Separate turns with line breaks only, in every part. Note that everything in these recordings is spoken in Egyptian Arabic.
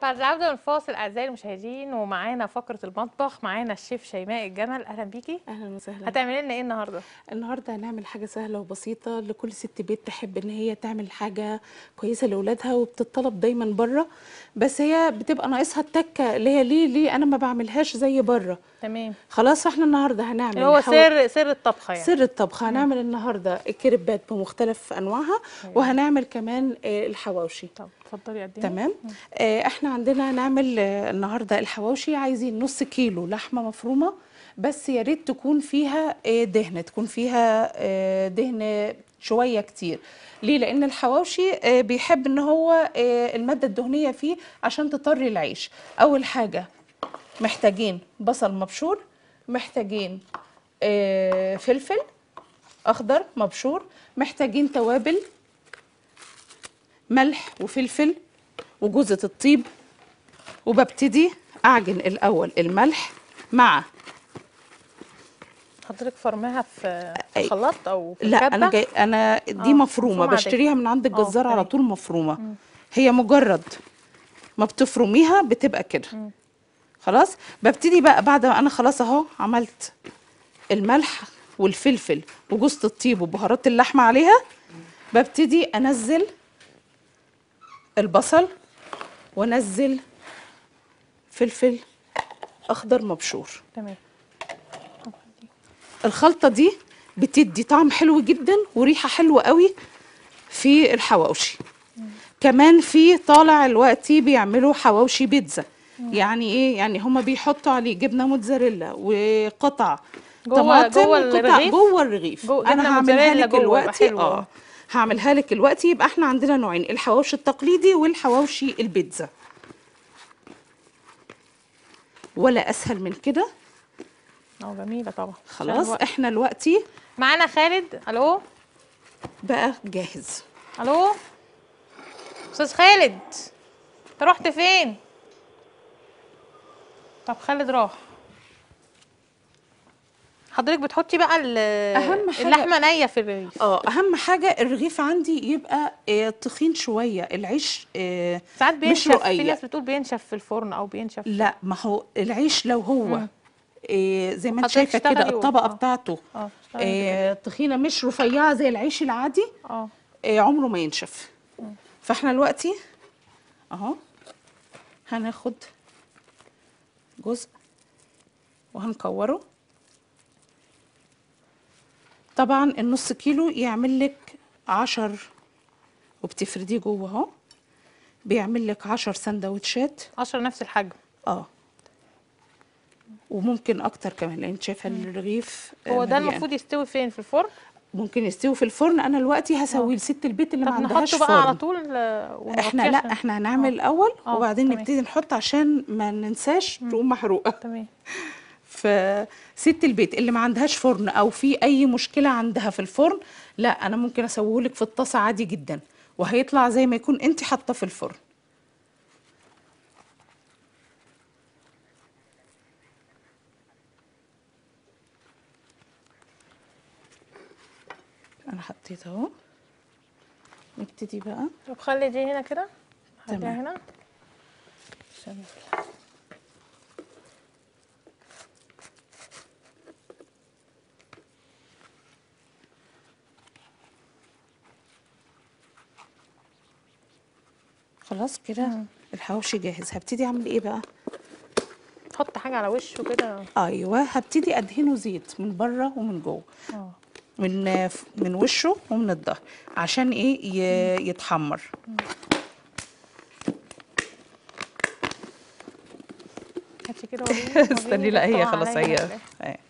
فالعودة من الفاصل أعزائي المشاهدين ومعانا فقرة المطبخ معانا الشيف شيماء الجمل أهلا بيكي
اهلا وسهلا
هتعملي لنا إيه النهاردة؟
النهارده هنعمل حاجه سهله وبسيطه لكل ست بيت تحب ان هي تعمل حاجه كويسه لاولادها وبتطلب دايما بره بس هي بتبقى ناقصها التكه اللي هي ليه ليه انا ما بعملهاش زي بره
تمام
خلاص فاحنا النهارده هنعمل
اللي هو
الحوا-
سر سر الطبخة يعني
سر الطبخ هنعمل النهارده الكريبات بمختلف انواعها وهنعمل كمان آه، الحواوشي
طب اتفضلي قدمي
تمام آه احنا عندنا هنعمل آه، النهارده الحواوشي عايزين نص كيلو لحمه مفرومه بس يا ريت تكون فيها آه، دهن تكون فيها آه، دهن شويه كتير ليه لان الحواوشي آه، بيحب ان هو آه، الماده الدهنيه فيه عشان تطري العيش اول حاجه محتاجين بصل مبشور محتاجين آه، فلفل اخضر مبشور محتاجين توابل ملح وفلفل وجوزة الطيب وببتدي أعجن الأول الملح مع
حضرتك فرماها في في
أي.
خلاط أو في
لا أنا
الكبة؟
جاي أنا دي
آه،
مفرومة
مفرومة عادية.
بشتريها من عند الجزار على
تمام.
طول مفرومة هي مجرد ما بتفرميها بتبقى كده خلاص ببتدي بقى بعد ما أنا خلاص أهو عملت الملح والفلفل وجوزة الطيب وبهارات اللحمة عليها ببتدي أنزل البصل وانزل فلفل اخضر مبشور
تمام
الخلطه دي بتدي طعم حلو جدا وريحه حلوه قوي في الحواوشي كمان في طالع دلوقتي بيعملوا حواوشي بيتزا يعني ايه يعني هما بيحطوا عليه جبنه موتزاريلا وقطع
جوه-
طماطم
جوه
وقطع
الرغيف؟
جوه الرغيف
جوه- جبنة
انا هعملها
موتزاريلا
لك
جوه، يبقى
دلوقتي
حلو.
اه هعملها لك دلوقتي يبقى احنا عندنا نوعين الحواوشي التقليدي والحواوشي البيتزا ولا اسهل من كده
اه جميلة طبعا
خلاص
عشان
احنا دلوقتي
معانا خالد ألو
بقى جاهز
ألو أستاذ خالد أنت رحت فين؟ طب خالد راح حضرتك بتحطي بقى ال-
أهم حاجة-
اللحمة نية في الرغيف
اه اهم حاجه الرغيف عندي يبقى آه تخين شويه العيش آه
ساعات
مش
بينشف في
رقيق.
ناس بتقول بينشف في الفرن او بينشف
لا ما هو العيش لو هو آه زي ما انت
حضرتك
شايفه كده
اشتغلي و-
الطبقه
آه.
بتاعته
اه اشتغلي
آه تخينه مش رفيعه زي العيش العادي
اه
آه عمره ما ينشف فاحنا دلوقتي اهو هناخد جزء وهنكوره طبعا النص كيلو يعمل لك عشر وبتفرديه جوه اهو بيعمل لك عشر سندوتشات
10 نفس الحجم
اه وممكن اكتر كمان لان شايفه الرغيف آه،
هو ده
مليان.
المفروض يستوي فين في الفرن
ممكن يستوي في الفرن انا دلوقتي هسوي لست البيت اللي
طب
ما عندهاش
نحطه بقى على
فرن
طول آه، ونغطيه
احنا لا
عشان-
احنا هنعمل الاول
آه،
وبعدين
تمام.
نبتدي نحط عشان ما ننساش تقوم محروقه
تمام
فست البيت اللي ما عندهاش فرن او في اي مشكله عندها في الفرن لا انا ممكن اسويه لك في الطاسه عادي جدا وهيطلع زي ما يكون انت حاطه في الفرن انا حطيت اهو نبتدي بقى
طب خلي دي هنا كده خليها
تمام.
هنا عشان-
خلاص كده الحواوشي جاهز هبتدي اعمل ايه بقى
تحط حاجه على وشه كده
ايوه هبتدي ادهنه زيت من بره ومن جوه
اه
من من وشه ومن الظهر عشان ايه ي- يتحمر
هاتي كده وريني-
استني
وريني
لا هي
تقطعها
خلاص
عليا
هي
كده.
هي.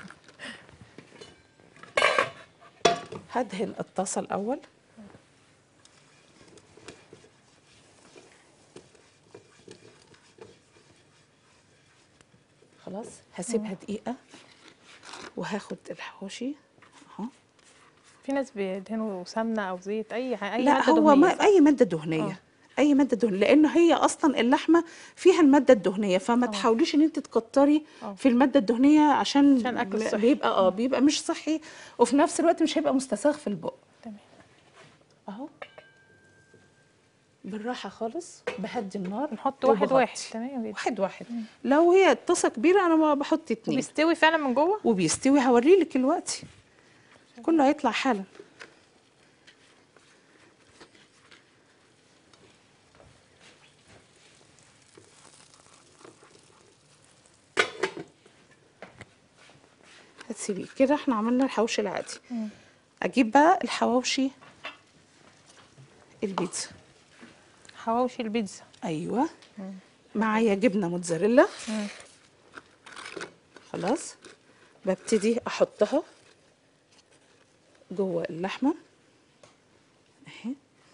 هدهن الطاسه الاول خلاص هسيبها دقيقه وهاخد الحواوشي اهو
في ناس بيدهنوا سمنه او زيت اي حاجه اي
لا
مادة
هو
دهنية،
ما
صح؟
اي ماده دهنيه
آه.
اي ماده دهنيه لان هي اصلا اللحمه فيها الماده الدهنيه فما تحاوليش ان انت تكتري
آه.
في الماده الدهنيه عشان,
عشان أكل
م-
صحي.
بيبقى اه بيبقى مش صحي وفي نفس الوقت مش هيبقى مستساغ في البق
تمام
اهو بالراحه خالص بهدي النار
نحط واحد
وبغطي.
واحد تمام جدا
واحد واحد لو هي طاسه كبيره انا ما بحط اتنين
بيستوي فعلا من جوه
وبيستوي هوريلك دلوقتي كله هيطلع حالا هتسيبيه كده احنا عملنا الحواوشي العادي اجيب بقى الحواوشي البيتزا
حواوشي البيتزا
ايوه معايا جبنه موتزاريلا
مم.
خلاص ببتدي احطها جوه اللحمه اهي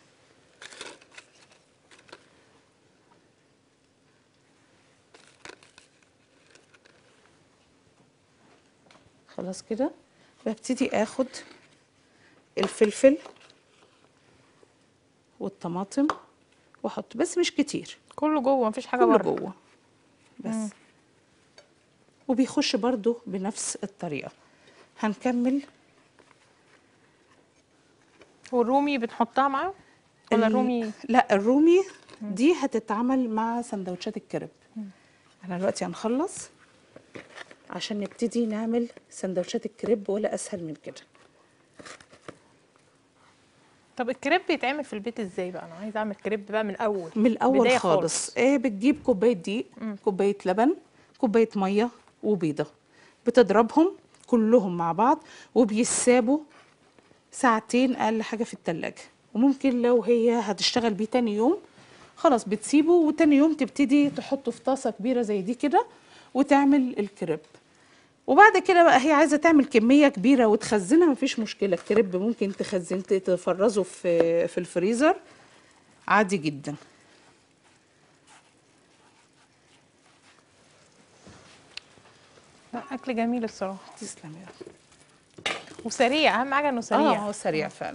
خلاص كده ببتدي اخد الفلفل والطماطم واحط بس مش كتير
كله جوه مفيش حاجه
كله
بره
جوه بس وبيخش برضو بنفس الطريقة هنكمل
والرومي بنحطها معاه ولا
ال-
الرومي
لا الرومي دي هتتعمل مع سندوتشات الكريب احنا دلوقتي هنخلص عشان نبتدي نعمل سندوتشات الكريب ولا اسهل من كده
طب الكريب بيتعمل في البيت ازاي بقى انا عايزه اعمل كريب بقى من الاول
من الاول
بداية
خالص ايه بتجيب كوبايه دقيق كوبايه لبن كوبايه ميه وبيضه بتضربهم كلهم مع بعض وبيسابوا ساعتين اقل حاجه في التلاجة وممكن لو هي هتشتغل بيه تاني يوم خلاص بتسيبه وتاني يوم تبتدي تحطه في طاسه كبيره زي دي كده وتعمل الكريب وبعد كده بقى هي عايزه تعمل كميه كبيره وتخزنها مفيش مشكله الكريب ممكن تخزن تفرزه في في الفريزر عادي جدا
لا اكل جميل الصراحه
تسلم يا رب
وسريع اهم حاجه انه
اه
سريع
هو سريع فعلا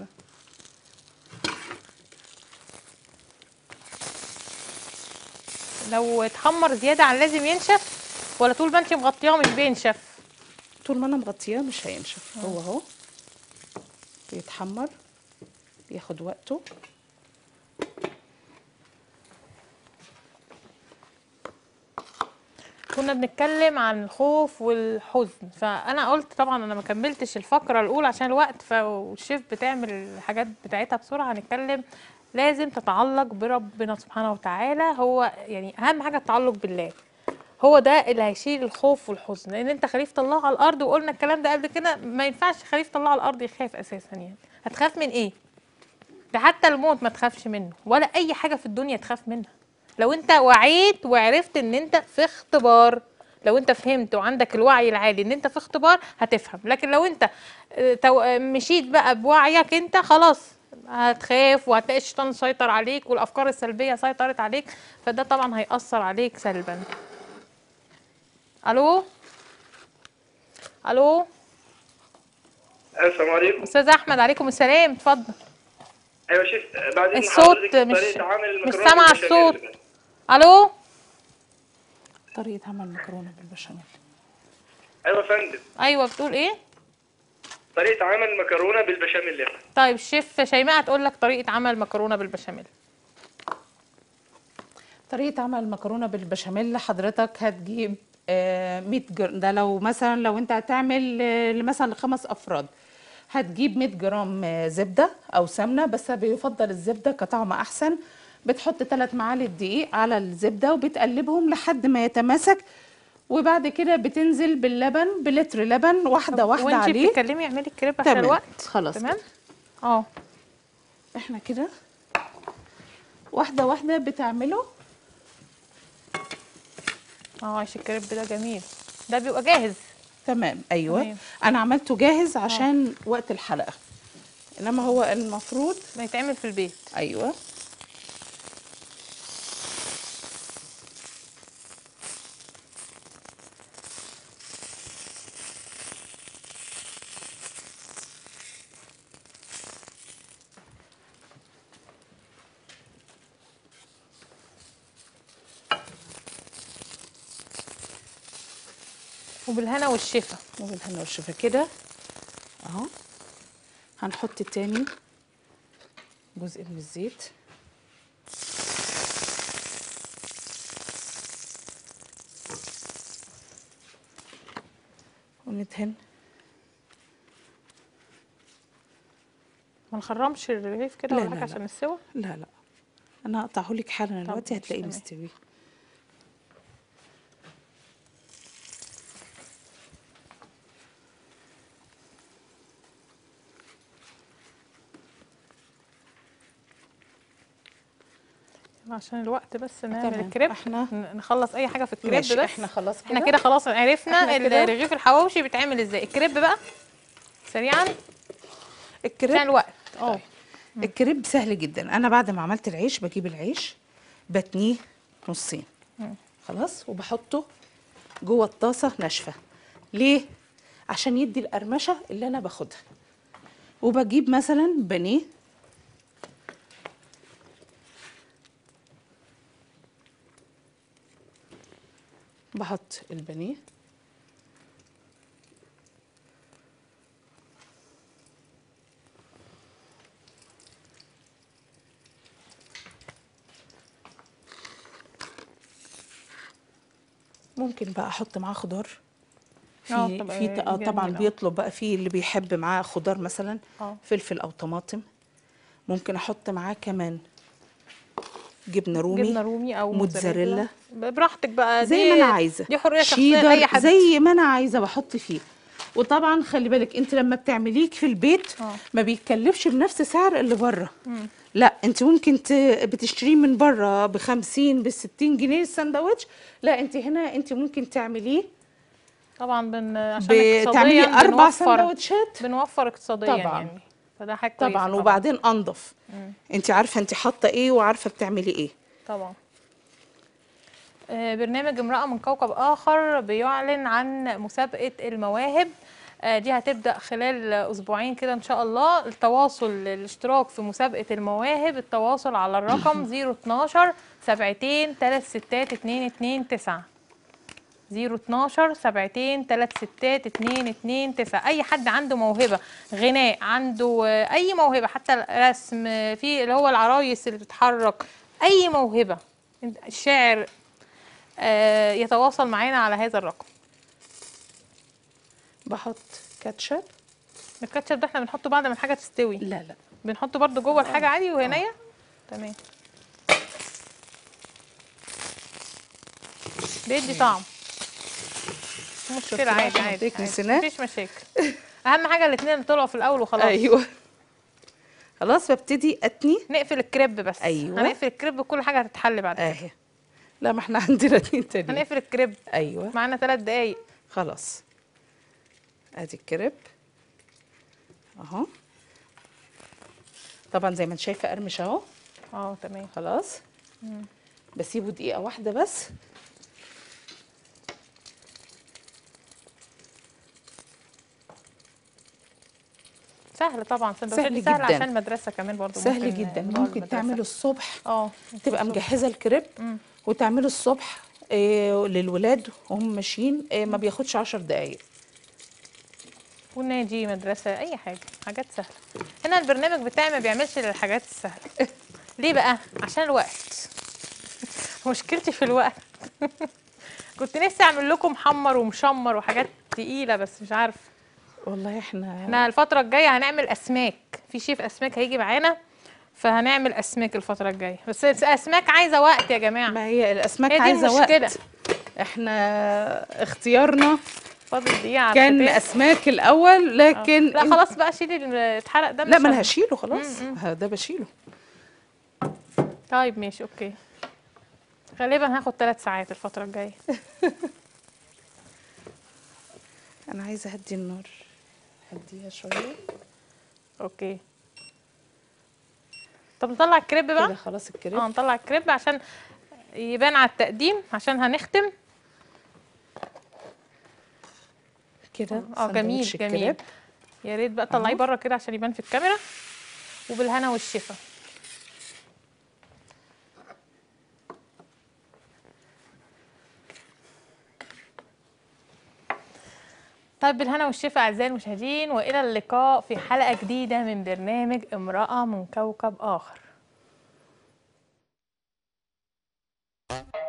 لو اتحمر زياده عن لازم ينشف ولا طول ما انت مغطياه مش بينشف
طول ما انا مغطياه مش هينشف هو اهو بيتحمر بياخد وقته
كنا بنتكلم عن الخوف والحزن فانا قلت طبعا انا ما كملتش الفقره الاولى عشان الوقت فالشيف بتعمل الحاجات بتاعتها بسرعه هنتكلم لازم تتعلق بربنا سبحانه وتعالى هو يعني اهم حاجه التعلق بالله هو ده اللي هيشيل الخوف والحزن لان انت خليفه الله على الارض وقلنا الكلام ده قبل كده ما ينفعش خليفه الله على الارض يخاف اساسا يعني هتخاف من ايه ده حتى الموت ما تخافش منه ولا اي حاجه في الدنيا تخاف منها لو انت وعيت وعرفت ان انت في اختبار لو انت فهمت وعندك الوعي العالي ان انت في اختبار هتفهم لكن لو انت اه، تو- اه، مشيت بقى بوعيك انت خلاص هتخاف وهتلاقي الشيطان سيطر عليك والافكار السلبيه سيطرت عليك فده طبعا هيأثر عليك سلبا الو الو
السلام عليكم
استاذ احمد عليكم السلام اتفضل
ايوه شيف بعدين
الصوت
حضرتك
مش
طريقة عمل
مش
المكرونة
سامعه
بالبشاميل.
الصوت الو
طريقه عمل مكرونه بالبشاميل
ايوه يا فندم
ايوه بتقول ايه
طريقة عمل المكرونة بالبشاميل يا فندم.
طيب الشيف شيماء هتقول لك طريقه عمل مكرونه بالبشاميل
طريقه عمل المكرونه بالبشاميل حضرتك هتجيب آه، 100 جرام ده لو مثلا لو انت هتعمل آه، مثلا لخمس افراد هتجيب 100 جرام آه، زبده او سمنه بس بيفضل الزبده كطعم احسن بتحط 3 معالق دقيق على الزبده وبتقلبهم لحد ما يتماسك وبعد كده بتنزل باللبن بلتر لبن واحده واحده
وانت
عليه
بتتكلمي اعملي الكريب عشان
تمام.
الوقت
خلاص
تمام اه
احنا كده واحده واحده بتعمله
اه عيش الكريب ده جميل ده بيبقى جاهز
تمام ايوه
تمام.
انا عملته جاهز عشان وقت الحلقه انما هو المفروض
ما يتعمل في البيت
ايوه
وبالهنا والشفا
وبالهنا والشفا كده اهو هنحط تاني جزء من الزيت ندهن
ما نخرمش الرغيف كده
لا،
ولا
لا،
حاجه
لا.
عشان السوا
لا لا انا هقطعه لك حالا دلوقتي
ماشي،
هتلاقيه
تمام.
مستوي
عشان الوقت بس نعمل
تمام.
الكريب
احنا-
ن- نخلص اي حاجه في الكريب
ماشي
بس
احنا خلاص
احنا كده خلاص عرفنا
احنا كده-
الرغيف الحواوشي بيتعمل ازاي الكريب بقى سريعا عشان
الكريب
الوقت اه
الكريب سهل جدا انا بعد ما عملت العيش بجيب العيش بتنيه نصين خلاص وبحطه جوه الطاسه ناشفه ليه عشان يدي القرمشه اللي انا باخدها وبجيب مثلا بانيه بحط البانيه ممكن بقى احط معاه خضار
آه،
في
طبعا
في ط- آه طبعا
جميل، آه.
بيطلب بقى في اللي بيحب معاه خضار مثلا
آه.
فلفل او طماطم ممكن احط معاه كمان جبنه رومي
جبنه رومي او
موتزاريلا
براحتك بقى
زي
دي-
ما انا عايزه
دي حريه شخصيه
شيدر
لاي حد
زي ما انا عايزه بحط فيه وطبعا خلي بالك انت لما بتعمليك في البيت
آه.
ما بيتكلفش بنفس سعر اللي بره لا انت ممكن ت... بتشتريه من بره ب 50 ب 60 جنيه الساندوتش لا انت هنا انت ممكن تعمليه
طبعا بن عشان
بتعملي
اقتصاديا
اربع
بنوفر
سندوتشات
بنوفر اقتصاديا
طبعاً.
يعني فده حاجه كويسة
طبعا وبعدين انضف انت عارفه انت حاطه ايه وعارفه بتعملي ايه
طبعا آه، برنامج امرأة من كوكب آخر بيعلن عن مسابقة المواهب آه، دي هتبدأ خلال أسبوعين كده إن شاء الله التواصل الاشتراك في مسابقة المواهب التواصل على الرقم 012 سبعتين تلات ستات اتنين اتنين تسعة 012 سبعتين تلات ستات اتنين اتنين تسعة أي حد عنده موهبة غناء عنده آه، أي موهبة حتى رسم آه، في اللي هو العرايس اللي بتتحرك أي موهبة انت- الشاعر آه، يتواصل معانا على هذا الرقم
بحط كاتشب
الكاتشب ده احنا بنحطه بعد ما الحاجة تستوي
لا لا
بنحطه برضو جوه الحاجة عادي وهي نية تمام بيدي طعم مش مشكلة
بقى
عادي
عشان
عادي
اديك
عادي.
نسيناه؟
مفيش مشاكل أهم حاجة الاتنين اللي طلعوا في الأول وخلاص
ايوه خلاص ببتدي اتني
نقفل الكريب بس
أيوة.
هنقفل الكريب كل حاجة هتتحل بعد كده
اهي لا ما احنا عندنا اتنين تانيين
هنقفل الكريب
ايوه
معانا ثلاث دقايق
خلاص ادي الكريب اهو طبعا زي ما انت شايفه قرمش اهو
اه تمام
خلاص بسيبه دقيقه واحده بس
سهل طبعا سندوتشات
سهل
سهل
جداً.
عشان المدرسة كمان برضو
سهل
ممكن
جدا
نروح
ممكن
المدرسة.
تعمله الصبح
اه
تبقى مجهزه الكريب وتعمله الصبح إيه للولاد وهم ماشيين إيه ما بياخدش عشر دقايق
والنادي مدرسة أي حاجة حاجات سهلة هنا البرنامج بتاعي ما بيعملش للحاجات السهلة ليه بقى؟ عشان الوقت مشكلتي في الوقت كنت نفسي أعمل لكم محمر ومشمر وحاجات تقيلة بس مش عارفة
والله احنا
احنا الفترة الجاية هنعمل أسماك في شيف أسماك هيجي معانا فهنعمل أسماك الفترة الجاية بس الأسماك عايزة وقت يا جماعة
ما هي الاسماك
هي دي
عايزه
المشكلة.
وقت احنا اختيارنا
فاضل دقيقة على
كان
الختام.
اسماك الاول لكن
لا
انت-
خلاص بقى شيلي الاتحرق ده
لا
مش
ما انا
ه-
هشيله خلاص ها، ده بشيله
طيب ماشي اوكي غالبا هاخد ثلاث ساعات الفترة الجاية
انا عايزه اهدي النار هديها شويه
اوكي طب نطلع الكريب
كده
بقى
خلاص الكريب
اه نطلع الكريب عشان يبان على التقديم عشان هنختم
كده
اه جميل
سندوتش
جميل
الكريب.
يا ريت بقى طلعيه
أهو.
بره كده عشان يبان في الكاميرا وبالهنا والشفا طيب بالهنا والشفا اعزائي المشاهدين والى اللقاء في حلقه جديده من برنامج امراه من كوكب اخر